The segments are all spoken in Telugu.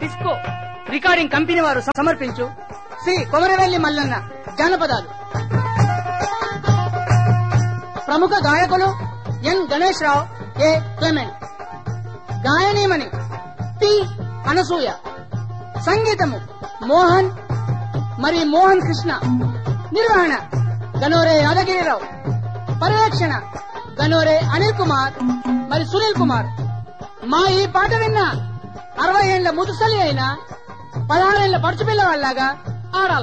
డిస్క్ రికార్డింగ్ కంపెనీ వారు సమర్పించు శ్రీ కొమరవెల్లి మల్లన్న జానపదాలు ప్రముఖ గాయకులు N Ganesh Rao A Clement గాయనీమణి టి అనసూయ సంగీతము మోహన్ మరి మోహన్ కృష్ణ నిర్వహణ గనోరే యాదగిరిరావు పర్యవేక్షణ గనోరే అనిల్ కుమార్ మరి సునీల్ కుమార్ మా ఈ పాట విన్న అరవై ఏళ్ల ముదుసలి అయినా పదహారేళ్ల పడుచు పిల్లవాళ్ళలాగా ఆడాల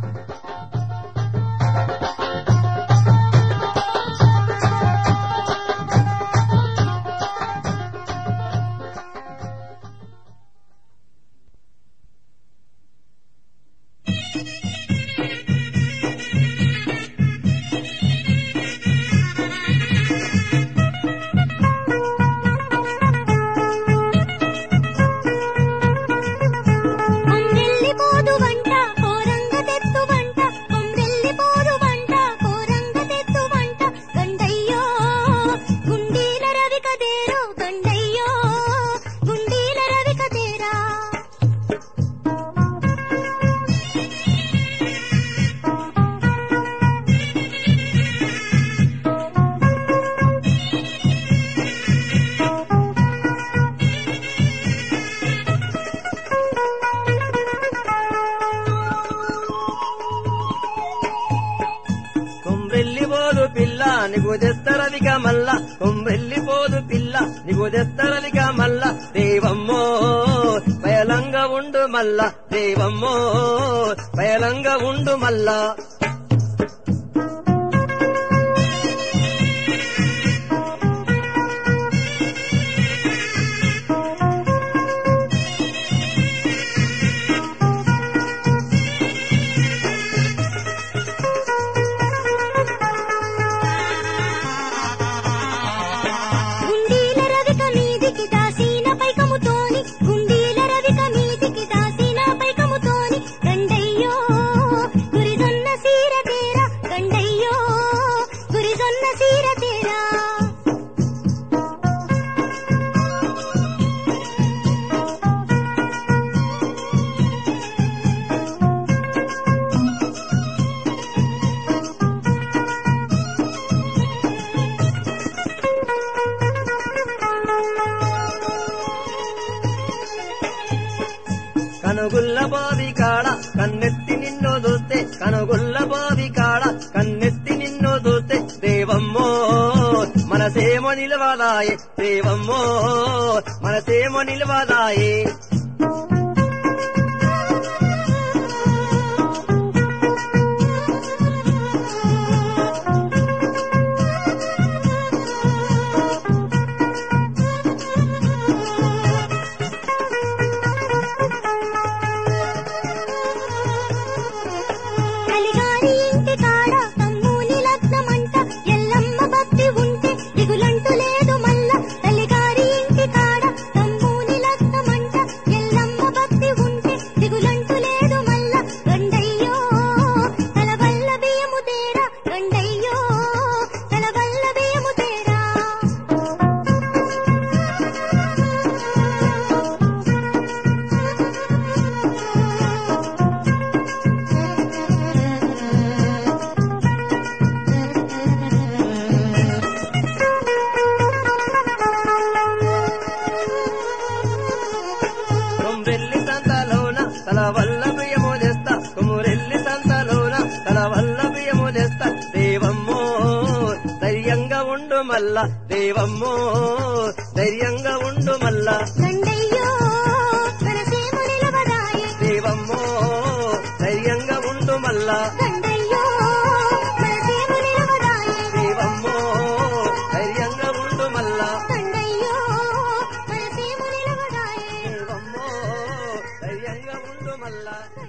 కొమ్రెల్లిపోదు వంట కోరంగ తెత్తు వంట కొమ్రెల్లిపోదు వంట కోరంగ తెత్తు వంట గండయ్యో గుండీల రవి కదేరో గండయ్యో గుండీల రవి కదేరా కొమ్రెల్లిపోదు పిల్ల నీకు తెస్తరదిక మల్ల కొమ్రెల్లిపోదు పిల్ల నీకు తెస్తరదిక మల్ల దేవమ్మో పయలంగా ఉండు మల్ల దేవమ్మో పయలంగా ఉండు మల్లా గుండీల రవిక మీదికి దాసిన పైకముతోని గుండీల రవిక మీదికి దాసిన పైకముతోని గండయ్యో గురిజొన్న సీర తేరా గండయ్యో గురిజొన్న సీర తేరా కనుగుల్ల బావి కాడ కన్నెత్తి నిన్ను చూస్తే కనుగుల్ల బావి కాడ కన్నెత్తి నిన్ను చూస్తే దేవమ్మో మనసేమో నిలవదాయే దేవమ్మో మనసేమో నిలవదాయే కలిగారి ఇంటి కాడ తమ్ముని లగ్నమంట ఎల్లమ్మ భక్తి ఉంటే దిగులంటూ లేదు మల్ల కలిగారి ఇంటి కాడ తమ్ముని లగ్నమంట ఎల్లమ్మ భక్తి ఉంటే దిగులంటూ లేదు మల్ల గండయ్యో తల వల్ల బియ్యము తేరా గండయ్యో తల వల్ల బియ్యము తేరా కొమ్రెల్లి సంతలోన తల వల్ల బియ్యము తెస్తా కొమ్రెల్లి సంతలోన తల వల్ల బియ్యము తెస్తా దేవమ్మో ధైర్యంగా ఉండు మల్ల దేవమ్మో ధైర్యంగా ఉండు మల్ల గండయ్యో మనసేమో నిలవదాయే దేవమ్మో ధైర్యంగా ఉండు మల్ల గండయ్యో మనసేమో నిలవదాయే దేవమ్మో ధైర్యంగా ఉండు మల్ల గండయ్యో మనసేమో నిలవదాయే దేవమ్మో ధైర్యంగా ఉండు మల్ల